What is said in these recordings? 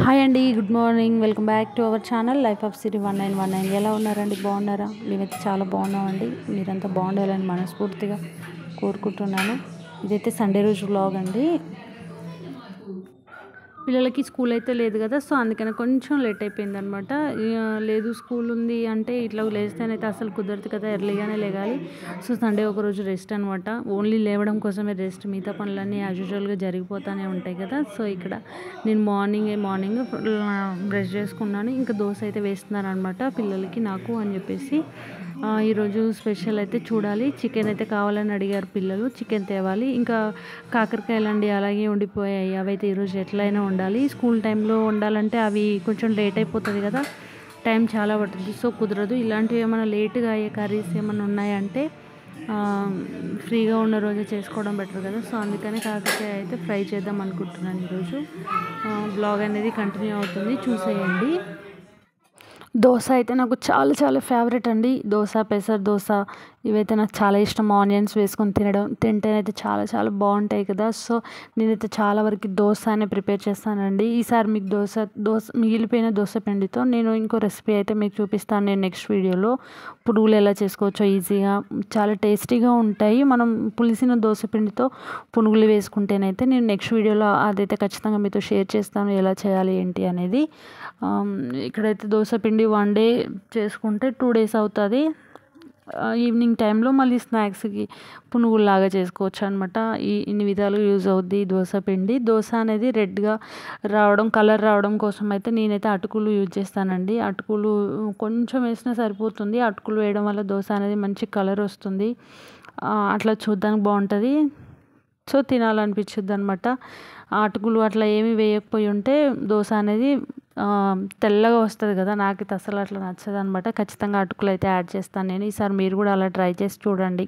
Hi అండి good morning welcome back to our channel life of city one nine one nine ఎలా ఉన్నారండి బాగున్నారా మేమైతే చాలా బాగున్నామండి మీరంతా బాగుండాలని మనస్ఫూర్తిగా కోరుకుంటున్నాను ఇదైతే సండే రోజు వ్లాగ్ అండి పిల్లలకి స్కూల్ అయితే లేదు కదా సో అందుకని కొంచెం లేట్ అయిపోయింది అనమాట లేదు స్కూల్ ఉంది అంటే ఇట్లా లేస్తేనైతే అసలు కుదరదు కదా ఎర్లీగానే లేగాలి సో సండే ఒక రోజు రెస్ట్ అనమాట ఓన్లీ లేవడం కోసమే రెస్ట్ మిగతా పనులన్నీ యాజ్ యూజువల్గా జరిగిపోతూనే ఉంటాయి కదా సో ఇక్కడ నేను మార్నింగ్ మార్నింగ్ బ్రష్ చేసుకున్నాను ఇంకా దోశ అయితే వేస్తున్నాను అనమాట పిల్లలకి నాకు అని చెప్పేసి ఆ, ఈరోజు స్పెషల్ అయితే చూడాలి చికెన్ అయితే కావాలని అడిగారు పిల్లలు చికెన్ తేవాలి ఇంకా కాకరకాయలు అండి అలాగే ఉండిపోయాయి అవైతే ఈరోజు ఎట్లయినా ఉండాలి స్కూల్ టైంలో ఉండాలంటే అవి కొంచెం లేట్ అయిపోతుంది కదా టైం చాలా పడుతుంది సో కుదరదు ఇలాంటివి ఏమైనా లేట్గా అయ్యే కర్రీస్ ఏమైనా ఉన్నాయంటే ఆ, ఫ్రీగా ఉన్న రోజు చేసుకోవడం బెటర్ కదా సో అందుకని కాకరకాయ అయితే ఫ్రై చేద్దాం అనుకుంటున్నాను ఈరోజు బ్లాగ్ అనేది కంటిన్యూ అవుతుంది చూసేయండి దోశ అయితే నాకు చాలా చాలా ఫేవరెట్ అండి దోశ పెసర దోశ ఇవైతే నాకు చాలా ఇష్టం ఆనియన్స్ వేసుకొని తినడం తింటేనైతే చాలా చాలా బాగుంటాయి కదా సో నేనైతే చాలా వరకు దోశ అనే ప్రిపేర్ చేస్తానండి ఈసారి మీకు దోశ దోశ మిగిలిపోయిన దోశ పిండితో నేను ఇంకో రెసిపీ అయితే మీకు చూపిస్తాను నేను నెక్స్ట్ వీడియోలో పురుగులు ఎలా చేసుకోవచ్చో ఈజీగా చాలా టేస్టీగా ఉంటాయి మనం పులిసిన దోశ పిండితో పునుగులు వేసుకుంటేనైతే నేను నెక్స్ట్ వీడియోలో అదైతే ఖచ్చితంగా మీతో షేర్ చేస్తాను ఎలా చేయాలి ఏంటి అనేది ఆమ్, ఇక్కడైతే దోశ పిండి వన్ డే చేసుకుంటే టూ డేస్ అవుతుంది ఈవినింగ్ టైంలో మళ్ళీ స్నాక్స్కి పునుగుల్లాగా చేసుకోవచ్చు అనమాట ఈ ఇన్ని విధాలు యూజ్ అవుద్ది ఈ దోశ పిండి దోశ అనేది రెడ్గా రావడం కలర్ రావడం కోసం అయితే నేనైతే అటుకులు యూజ్ చేస్తానండి అటుకులు కొంచెం వేసినా సరిపోతుంది అటుకులు వేయడం వల్ల దోశ అనేది మంచి కలర్ వస్తుంది ఆ, అట్లా చూడడానికి బాగుంటుంది సో తినాలనిపించుద్ది అనమాట అటుకులు అట్లా ఏమి వేయకపోయి ఉంటే దోశ అనేది ఆ, తెల్లగా వస్తుంది కదా నాకైతే అసలు అట్లా నచ్చదు అనమాట ఖచ్చితంగా అటుకులు అయితే యాడ్ చేస్తాను నేను ఈసారి మీరు కూడా అలా ట్రై చేసి చూడండి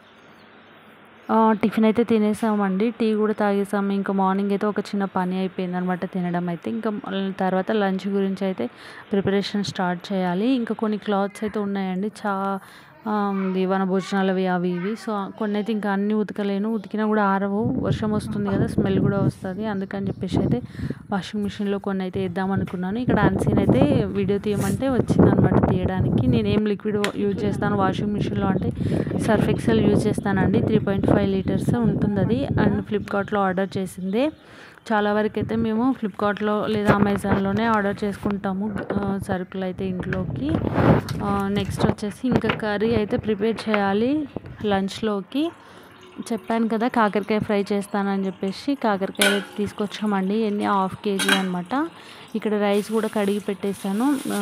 ఆ, టిఫిన్ అయితే తినేసామండి టీ కూడా తాగేసాము ఇంకా మార్నింగ్ అయితే ఒక చిన్న పని అయిపోయింది అనమాట తినడం అయితే ఇంకా మళ్ళీ తర్వాత లంచ్ గురించి అయితే ప్రిపరేషన్ స్టార్ట్ చేయాలి ఇంకా కొన్ని క్లాత్స్ అయితే ఉన్నాయండి చా ఆ, ఇది వన భోజనాలవి అవి ఇవి సో కొన్ని అయితే ఇంకా అన్నీ ఉతకలేను ఉతికినా కూడా ఆరవు వర్షం వస్తుంది కదా స్మెల్ కూడా వస్తుంది అందుకని చెప్పేసి అయితే వాషింగ్ మిషన్లో కొన్ని అయితే వేద్దాం అనుకున్నాను ఇక్కడ అన్సీన్ అయితే వీడియో తీయమంటే వచ్చిందనమాట తీయడానికి నేను ఏం లిక్విడ్ యూజ్ చేస్తాను వాషింగ్ మిషన్లో అంటే సర్ఫ్ ఎక్సెల్ యూజ్ చేస్తానండి త్రీ పాయింట్ ఫైవ్ లీటర్స్ ఉంటుంది అది అండ్ ఫ్లిప్కార్ట్లో ఆర్డర్ చేసిందే చాలా వరకు అయితే మేము ఫ్లిప్కార్ట్లో లేదా అమెజాన్లోనే ఆర్డర్ చేసుకుంటాము ఆ, సరుకులు అయితే ఇంట్లోకి నెక్స్ట్ వచ్చేసి ఇంకా కర్రీ అయితే ప్రిపేర్ చేయాలి లంచ్లోకి చెప్పాను కదా కాకరకాయ ఫ్రై చేస్తానని చెప్పేసి కాకరకాయ అయితే తీసుకొచ్చామండి ఎన్ని హాఫ్ కేజీ అనమాట ఇక్కడ రైస్ కూడా కడిగి పెట్టేశాను ఆ,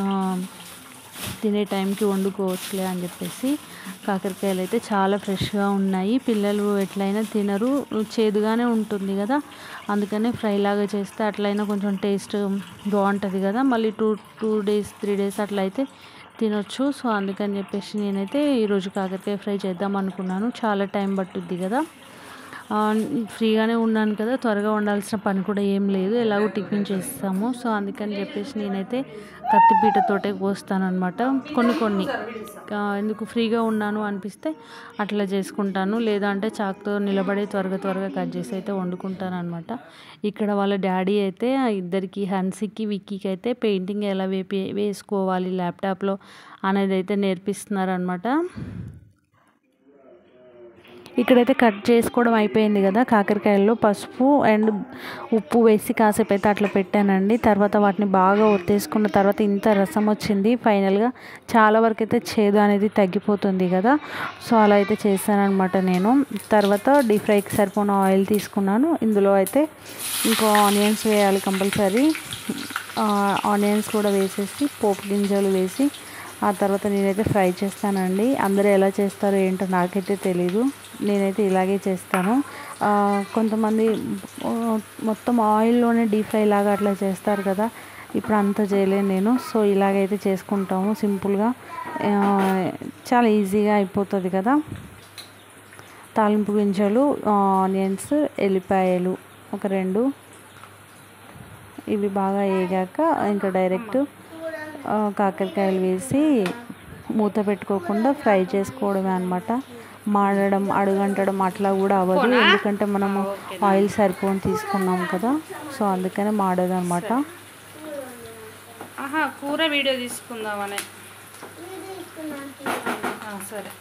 తినే టైంకి వండుకోవచ్చులే అని చెప్పేసి కాకరకాయలు అయితే చాలా ఫ్రెష్గా ఉన్నాయి పిల్లలు ఎట్లయినా తినరు చేదుగానే ఉంటుంది కదా అందుకనే ఫ్రై లాగా చేస్తే అట్లయినా కొంచెం టేస్ట్ బాగుంటుంది కదా మళ్ళీ two two days three days అట్లా అయితే తినొచ్చు సో అందుకని చెప్పేసి నేనైతే ఈరోజు కాకరకాయ ఫ్రై చేద్దాం అనుకున్నాను చాలా టైం పట్టుద్ది కదా ఆ, ఫ్రీగానే ఉన్నాను కదా త్వరగా వండాల్సిన పని కూడా ఏం లేదు ఎలాగో టిఫిన్ చేస్తాము సో అందుకని చెప్పేసి నేనైతే కత్తిపీటతోటే కోస్తాను అనమాట కొన్ని కొన్ని ఆ, ఎందుకు ఫ్రీగా ఉన్నాను అనిపిస్తే అట్లా చేసుకుంటాను లేదా అంటే చాకుతో నిలబడి త్వరగా త్వరగా కట్ చేసి అయితే వండుకుంటాను అనమాట ఇక్కడ వాళ్ళ డాడీ అయితే ఆ ఇద్దరికి హన్సీకి విక్కీకి అయితే పెయింటింగ్ ఎలా వేపి వేసుకోవాలి ల్యాప్టాప్లో అనేది అయితే నేర్పిస్తున్నారు అనమాట ఇక్కడైతే కట్ చేసుకోవడం అయిపోయింది కదా కాకరకాయల్లో పసుపు అండ్ ఉప్పు వేసి కాసేపు అయితే అట్లా పెట్టానండి తర్వాత వాటిని బాగా ఒత్తేసుకున్న తర్వాత ఇంత రసం వచ్చింది ఫైనల్గా చాలా వరకు అయితే చేదు అనేది తగ్గిపోతుంది కదా సో అలా అయితే చేశానమాట నేను తర్వాత డీప్ ఫ్రైకి సరిపోయిన ఆయిల్ తీసుకున్నాను ఇందులో అయితే ఇంకో ఆనియన్స్ వేయాలి కంపల్సరీ ఆనియన్స్ కూడా వేసేసి పోపు గింజలు వేసి ఆ తర్వాత నేనైతే ఫ్రై చేస్తానండి అందరూ ఎలా చేస్తారో ఏంటో నాకైతే తెలీదు నేనైతే ఇలాగే చేస్తాను ఆ, కొంతమంది ఆ, మొత్తం ఆయిల్లోనే డీప్ ఫ్రై లాగా అట్లా చేస్తారు కదా ఇప్పుడు అంత చేయలేను నేను సో ఇలాగైతే చేసుకుంటాము సింపుల్గా ఆ, చాలా ఈజీగా అయిపోతుంది కదా తాలింపు గింజలు ఆనియన్స్ ఎల్లిపాయలు ఒక రెండు ఇవి బాగా వేగాక ఇంకా డైరెక్ట్ ఆ, కాకరకాయలు వేసి మూత పెట్టుకోకుండా ఫ్రై చేసుకోవడమే అనమాట మాడడం అడుగంటడం అట్లా కూడా అవ్వదు ఎందుకంటే మనము ఆయిల్ సరిపోని తీసుకున్నాం కదా సో అందుకనే మాడదు అనమాట ఆహా కూర వీడియో తీసుకుందామని ఆ, సరే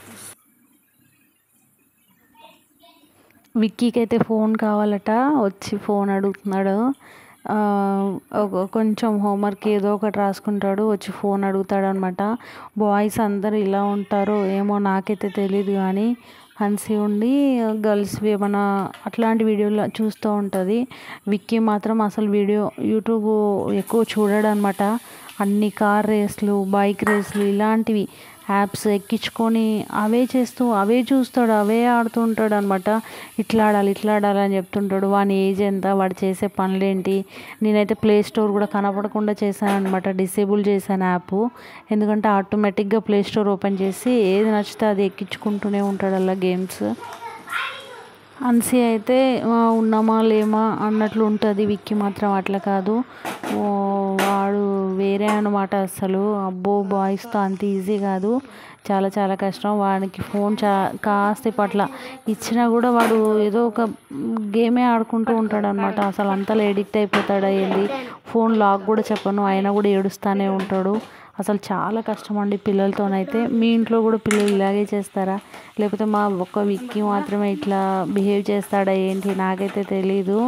విక్కీకి అయితే ఫోన్ కావాలట వచ్చి ఫోన్ అడుగుతున్నాడు ఆ, ఒక- కొంచెం హోంవర్క్ ఏదో ఒకటి రాసుకుంటాడు వచ్చి ఫోన్ అడుగుతాడు అనమాట బాయ్స్ అందరూ ఇలా ఉంటారు ఏమో నాకైతే తెలియదు కానీ హన్సీ ఉండి గర్ల్స్ ఏమైనా అట్లాంటి వీడియోలు చూస్తూ ఉంటుంది విక్కీ మాత్రం అసలు వీడియో యూట్యూబ్ ఎక్కువ చూడడు అనమాట అన్ని కార్ రేస్లు బైక్ రేస్లు ఇలాంటివి యాప్స్ ఎక్కించుకొని అవే చేస్తూ అవే చూస్తాడు అవే ఆడుతూ ఉంటాడు అనమాట ఇట్లా ఆడాలి ఇట్లా ఆడాలి అని చెప్తుంటాడు వాని ఏజ్ ఎంత వాడు చేసే పనులేంటి నేనైతే ప్లే స్టోర్ కూడా కనపడకుండా చేశాను అనమాట డిసేబుల్ చేశాను యాప్ ఎందుకంటే ఆటోమేటిక్గా ప్లే స్టోర్ ఓపెన్ చేసి ఏది నచ్చితే అది ఎక్కించుకుంటూనే ఉంటాడు అలా గేమ్స్ అన్సి అయితే ఆ, ఉన్నామా లేమా అన్నట్లు ఉంటుంది విక్కీ మాత్రం అట్లా కాదు ఓ, వాడు వేరే అన్నమాట అసలు అబ్బో బాయ్స్తో అంత ఈజీ కాదు చాలా చాలా కష్టం వాడికి ఫోన్ చా కాసేపు అట్లా ఇచ్చినా కూడా వాడు ఏదో ఒక గేమే ఆడుకుంటూ ఉంటాడు అనమాట అసలు అంతలా ఎడిక్ట్ అయిపోతాడు అయ్యింది ఫోన్ లాక్ కూడా చెప్పను అయినా కూడా ఏడుస్తూనే ఉంటాడు అసలు చాలా కష్టం అండి పిల్లలతోనైతే మీ ఇంట్లో కూడా పిల్లలు ఇలాగే చేస్తారా లేకపోతే మా ఒక్క విక్కీ మాత్రమే ఇట్లా బిహేవ్ చేస్తాడా ఏంటి నాకైతే తెలీదు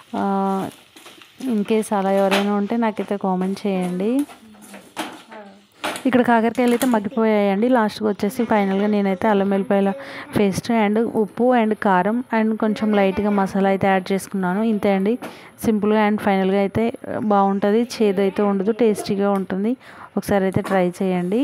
ఇన్ కేస్ అలా ఎవరైనా ఉంటే నాకైతే కామెంట్ చేయండి ఇక్కడ కాకరకాయలు అయితే మగ్గిపోయాయండి లాస్ట్కి వచ్చేసి ఫైనల్గా నేనైతే అల్లం వెల్లిపాయల పేస్ట్ అండ్ ఉప్పు అండ్ కారం అండ్ కొంచెం లైట్గా మసాలా అయితే యాడ్ చేసుకున్నాను ఇంతే అండి సింపుల్గా అండ్ ఫైనల్గా అయితే బాగుంటుంది చేదు అయితే ఉండదు టేస్టీగా ఉంటుంది ఒకసారి అయితే ట్రై చేయండి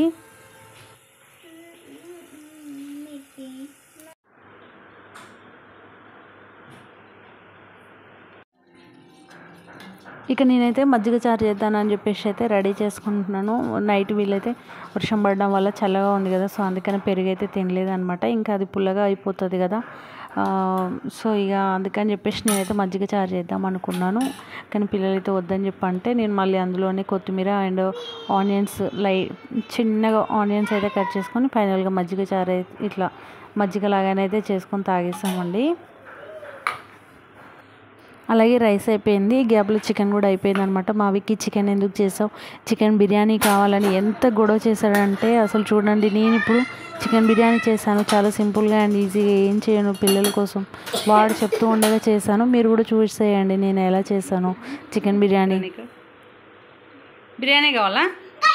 ఇక నేనైతే మజ్జిగ చారు చేద్దానని చెప్పేసి అయితే రెడీ చేసుకుంటున్నాను నైట్ వీళ్ళైతే వర్షం పడడం వల్ల చల్లగా ఉంది కదా సో అందుకని పెరుగు అయితే తినలేదు అనమాట ఇంకా అది పుల్లగా అయిపోతుంది కదా ఆ, సో ఇక అందుకని చెప్పేసి నేనైతే మజ్జిగ చారు చేద్దాం అనుకున్నాను కానీ పిల్లలైతే వద్దని చెప్పి అంటే నేను మళ్ళీ అందులోనే కొత్తిమీర అండ్ ఆనియన్స్ లై చిన్నగా ఆనియన్స్ అయితే కట్ చేసుకొని ఫైనల్గా మజ్జిగ చారు అయితే ఇట్లా మజ్జిగ లాగానైతే చేసుకొని తాగేసామండి అలాగే రైస్ అయిపోయింది గ్యాప్లో చికెన్ కూడా అయిపోయింది అనమాట మావికి చికెన్ ఎందుకు చేసావు చికెన్ బిర్యానీ కావాలని ఎంత గొడవ చేశాడంటే అసలు చూడండి నేను ఇప్పుడు చికెన్ బిర్యానీ చేశాను చాలా సింపుల్గా అండ్ ఈజీగా ఏం చేయను పిల్లల కోసం వాడు చెప్తూ ఉండగా చేశాను మీరు కూడా చూసేయండి నేను ఎలా చేశాను చికెన్ బిర్యానీ బిర్యానీ కావాలా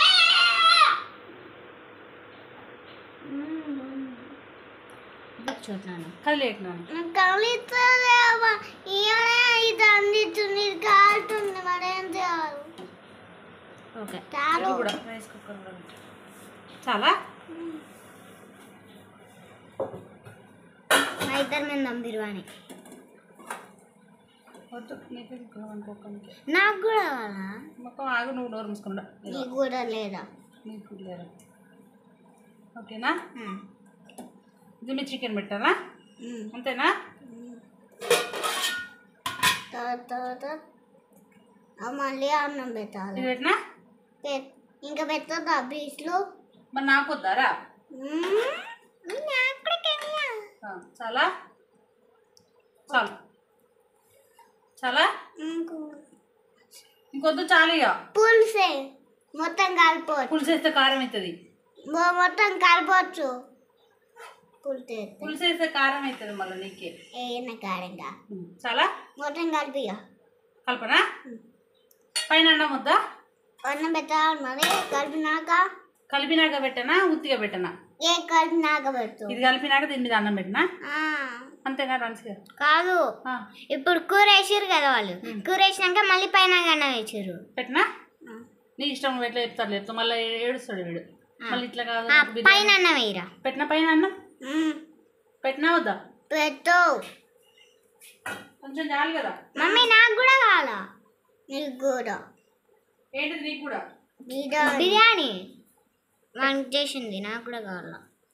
చూడన్నాను కదిలేకున్నాను కలుగుతుందేమో ఈయనే ఇది అందిస్తుంది ఇది కాలుతుంది మరేం చేయాలి ఓకే చాలు కూడా రైస్ కుక్కర్ కూడా పెట్టు. చాలా మా ఇద్దరు మేము బిర్యానీ వద్దు నీకు అనుకోకండి నాకు కూడా కావాలా మొత్తం ఆగు నువ్వు నోరు మూసుకుండా నీకు కూడా లేదా నీకు లేదు ఓకేనా ఇది మీ చికెన్ పెట్టాలా అంతేనా తర్వాత తర్వాత ఆ మళ్ళీ అన్నం పెట్టాలి ఇది పెట్టినా పె- ఇంకా పెట్టదా బీచ్లో మరి నాకు వద్దారా నాకు కూడా తెలియదు. ఆ, చాలా చాలు చాలా ఇంకో ఇంకొద్దు చాలు ఇక పులుసే మొత్తం కలిపోవచ్చు పులుసు వేస్తే కారం అవుతుంది మొ- మొత్తం కలపవచ్చు పులుసు పులుసు వేస్తే కారం అవుతుంది మళ్ళీ నీకే ఏన కారంగా ఉమ్, చాలా మొత్తం కలిపిగా కలపనా పైన అన్నం వద్దా అన్నం పెట్టాలి మరి కలిపినాక కలిపినాక పెట్టనా ఉత్తిగా పెట్టనా ఏ కలిపినాక పెట్టు ఇది కలిపినాక దీని మీద అన్నం పెట్టనా ఆ, అంతేనా రంచిగా కాదు ఇప్పుడు కూర వేసారు కదా వాళ్ళు కూర వేసినాక మళ్ళీ పైన అన్నం వేసారు పెట్టనా నీ ఇష్టం నువ్వు ఎట్లా చెప్తారు చెప్తా మళ్ళీ ఏడుస్తాడు వీడు మళ్ళీ ఇట్లా కాదు బిర్యానీ. పైన అన్నం వేయరా పెట్టిన పైన అన్నం ఉమ్, పెట్టినా వద్దా పెట్టు కొంచెం చాలు కదా మమ్మీ నాకు కూడా కావాలా నీకు కూడా ఏంటిది నీకు కూడా బిర్యానీ మనకి చేసింది నాకు కూడా కావాలా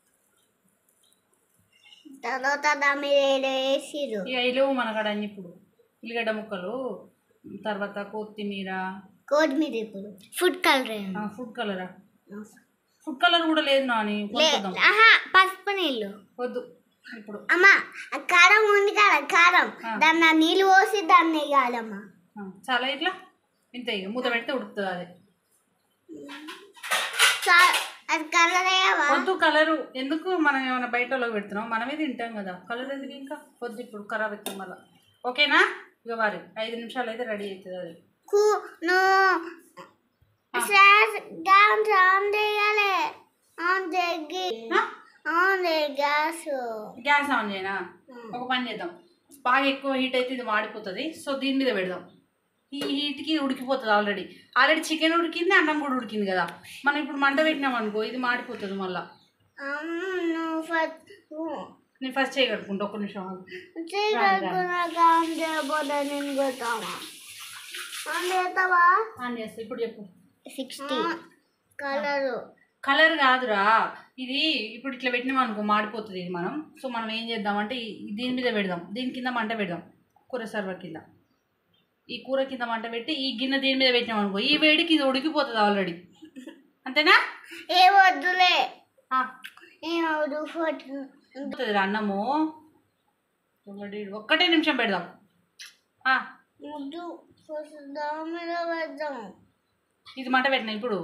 తర్వాత దాని మీద ఏదో వేసిరు ఇక ఇలేవు మనకాడ అన్ని ఇప్పుడు ఉల్లిగడ్డ ముక్కలు తర్వాత కొత్తిమీర కొత్తిమీర ఇప్పుడు ఫుడ్ కలర్ ఆ, ఫుడ్ కలరా ఫుడ్ కలర్ కూడా లేదు నాని కొనుక్కుందాం. ఆహా పసుపు నీళ్ళు వద్దు ఇప్పుడు అమ్మా ఆ కారం ఉంది కదా కారం ఆ. దాన్ని ఆ నీళ్ళు పోసి దాన్ని వేయాలమ్మా ఆ, చాలా ఇట్లా ఇంత ఇక మూత పెడితే ఉడుకుతుంది అది చా- అది కలర్ అయ్యావా వద్దు కలరు ఎందుకు మనం ఏమైనా బయట వాళ్ళకి పెడుతున్నాం మనమే తింటాం కదా కలర్ ఎందుకు ఇంకా వద్దు ఇప్పుడు ఖరాబ్ అవుతుంది మళ్ళీ ఓకేనా ఇక వారి ఐదు నిమిషాలు అయితే రెడీ అవుతుంది అది కు నువ్వు సార్ గ్యాస్ ఆన్ చేయాలి ఆన్ చేయి ఆ? ఆన్ చేయి గ్యాస్ గ్యాస్ ఆన్ చేయనా ఒక పని చేద్దాం బాగా ఎక్కువ హీట్ అయితే ఇది మాడిపోతుంది సో దీని మీద పెడదాం ఈ హీట్కి ఉడికిపోతుంది ఆల్రెడీ ఆల్రెడీ చికెన్ ఉడికింది అన్నం కూడా ఉడికింది కదా మనం ఇప్పుడు మంట పెట్టినాం అనుకో ఇది మాడిపోతుంది మళ్ళీ నువ్వు ఫస్ట్ నేను ఫస్ట్ చేయగలుగుకుంటా ఒక్క నిమిషం ఆగు. చేయగలుగుతున్నాక ఆన్ చేయబోదా నేను కొట్టావా ఆన్ చేస్తావా ఆన్ చేస్తా ఇప్పుడు చెప్పు సిక్స్టీ కలరు కలర్ కాదురా ఇది ఇప్పుడు ఇట్లా పెట్టినాం అనుకో మాడిపోతుంది ఇది మనం సో మనం ఏం చేద్దామంటే ఈ- దీని మీద పెడదాం దీని కింద మంట పెడదాం కూర సర్వర్ కింద ఈ కూర కింద మంట పెట్టి ఈ గిన్నె దీని మీద పెట్టినాం అనుకో ఈ వేడికి ఇది ఉడికిపోతుంది ఆల్రెడీ అంతేనా ఏ వద్దులే ఆ, ఏ వద్దు ఫోటో ఉడుకుతుంది రా అన్నము ఒకటి ఒక్కటే నిమిషం పెడదాం ఆ, వద్దు ఫస్ట్ దాని మీద పెడదాం ఇది మంట పెట్టినా ఇప్పుడు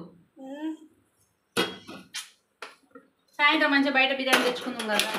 సాయంత్రం మంచిగా బయట బిర్యానీ తెచ్చుకుందాం కదా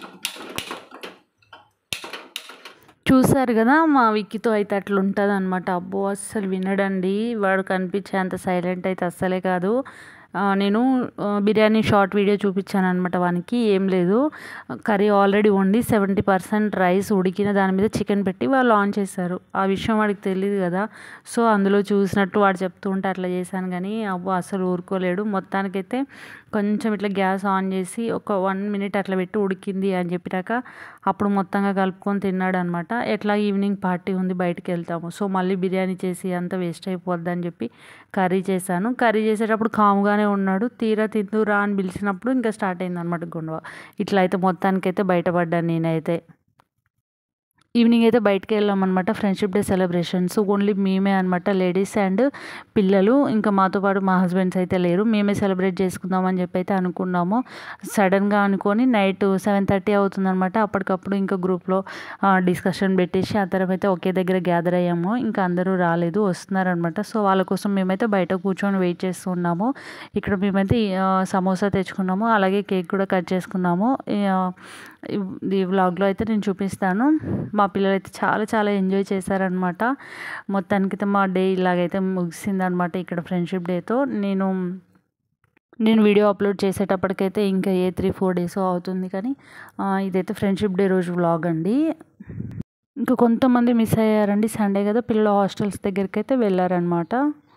చూసారు కదా మా విక్కీతో అయితే అట్లా ఉంటుంది అనమాట అబ్బో అస్సలు వినడండి వాడు కనిపించే అంత సైలెంట్ అయితే అస్సలే కాదు ఆ, నేను ఆ, బిర్యానీ షార్ట్ వీడియో చూపించాను అనమాట వానికి ఏం లేదు కర్రీ ఆల్రెడీ వండి సెవెంటీ పర్సెంట్ రైస్ ఉడికిన దాని మీద చికెన్ పెట్టి వాళ్ళు ఆన్ చేశారు ఆ విషయం వాడికి తెలియదు కదా సో అందులో చూసినట్టు వాడు చెప్తూ ఉంటే అట్లా చేశాను కానీ అబ్బో అసలు ఊరుకోలేడు మొత్తానికైతే కొంచెం ఇట్లా గ్యాస్ ఆన్ చేసి ఒక వన్ మినిట్ అట్లా పెట్టి ఉడికింది అని చెప్పినాక అప్పుడు మొత్తంగా కలుపుకొని తిన్నాడు అనమాట ఎట్లా ఈవినింగ్ పార్టీ ఉంది బయటికి వెళ్తాము సో మళ్ళీ బిర్యానీ చేసి అంత వేస్ట్ అయిపోద్ది అని చెప్పి కర్రీ చేశాను కర్రీ చేసేటప్పుడు కాముగానే ఉన్నాడు తీరా తిందురా అని పిలిచినప్పుడు ఇంకా స్టార్ట్ అయింది అనమాట గొడవ ఇట్లా అయితే మొత్తానికైతే బయటపడ్డాను నేనైతే ఈవినింగ్ అయితే బయటకు వెళ్ళామన్నమాట ఫ్రెండ్షిప్ డే సెలబ్రేషన్స్ ఓన్లీ మేమే అనమాట లేడీస్ అండ్ పిల్లలు ఇంకా మాతో పాటు మా హస్బెండ్స్ అయితే లేరు మేమే సెలబ్రేట్ చేసుకుందాం అని చెప్పి అయితే అనుకున్నాము సడన్గా అనుకొని నైట్ సెవెన్ థర్టీ అవుతుందన్నమాట అప్పటికప్పుడు ఇంకా గ్రూప్లో డిస్కషన్ పెట్టేసి అందరం అయితే ఒకే దగ్గర గ్యాదర్ అయ్యాము ఇంకా అందరూ రాలేదు వస్తున్నారనమాట సో వాళ్ళ కోసం మేమైతే బయట కూర్చొని వెయిట్ చేస్తున్నాము ఇక్కడ మేమైతే ఆ, సమోసా తెచ్చుకున్నాము అలాగే కేక్ కూడా కట్ చేసుకున్నాము ఈ, ఆ, ఈ వ్లాగ్లో అయితే నేను చూపిస్తాను మా పిల్లలు అయితే చాలా చాలా ఎంజాయ్ చేశారనమాట మొత్తానికైతే మా డే ఇలాగైతే ముగిసిందనమాట ఇక్కడ ఫ్రెండ్షిప్ డేతో నేను నేను వీడియో అప్లోడ్ చేసేటప్పటికైతే ఇంకా ఏ త్రీ ఫోర్ డేస్ అవుతుంది కానీ ఆ, ఇదైతే ఫ్రెండ్షిప్ డే రోజు వ్లాగ్ అండి ఇంకా కొంతమంది మిస్ అయ్యారండి సండే కదా పిల్లలు హాస్టల్స్ దగ్గరికి అయితే వెళ్ళారనమాట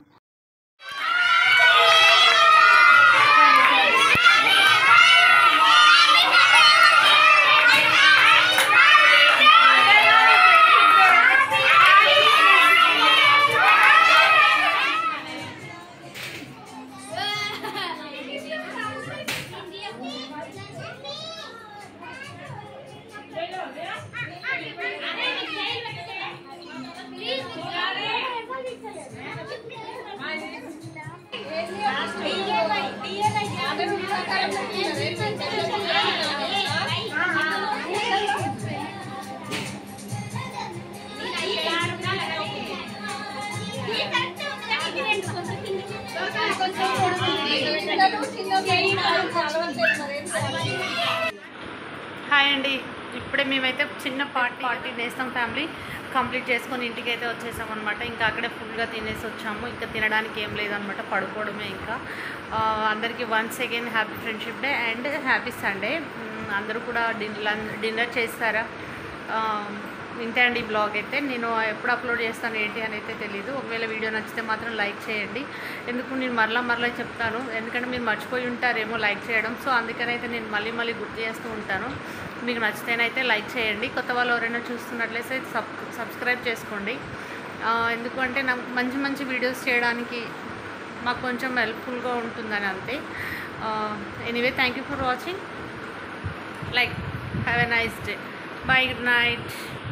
హాయ్ అండి ఇప్పుడే మేమైతే చిన్న పార్టీ పార్టీ నేస్తాం ఫ్యామిలీ కంప్లీట్ చేసుకొని ఇంటికి అయితే వచ్చేసాం అనమాట ఇంకా అక్కడే ఫుల్గా తినేసి వచ్చాము ఇంకా తినడానికి ఏం లేదనమాట పడుకోవడమే ఇంకా ఆ, అందరికీ once again happy friendship day and happy Sunday అందరూ కూడా డిన్ డిన్నర్ చేస్తారా ఆ, ఇంతే అండి ఈ బ్లాగ్ అయితే నేను ఎప్పుడు అప్లోడ్ చేస్తాను ఏంటి అని అయితే తెలియదు ఒకవేళ వీడియో నచ్చితే మాత్రం లైక్ చేయండి ఎందుకు నేను మరలా మరలా చెప్తాను ఎందుకంటే మీరు మర్చిపోయి ఉంటారేమో లైక్ చేయడం సో అందుకనైతే నేను మళ్ళీ మళ్ళీ గుర్తు చేస్తూ ఉంటాను మీకు నచ్చితేనైతే లైక్ చేయండి కొత్త వాళ్ళు ఎవరైనా చూస్తున్నట్లయితే సబ్ సబ్స్క్రైబ్ చేసుకోండి ఆ, ఎందుకంటే నాకు మంచి మంచి వీడియోస్ చేయడానికి మాకు కొంచెం హెల్ప్ఫుల్గా ఉంటుందని అంతే anyway thank you for watching like have a nice day bye good night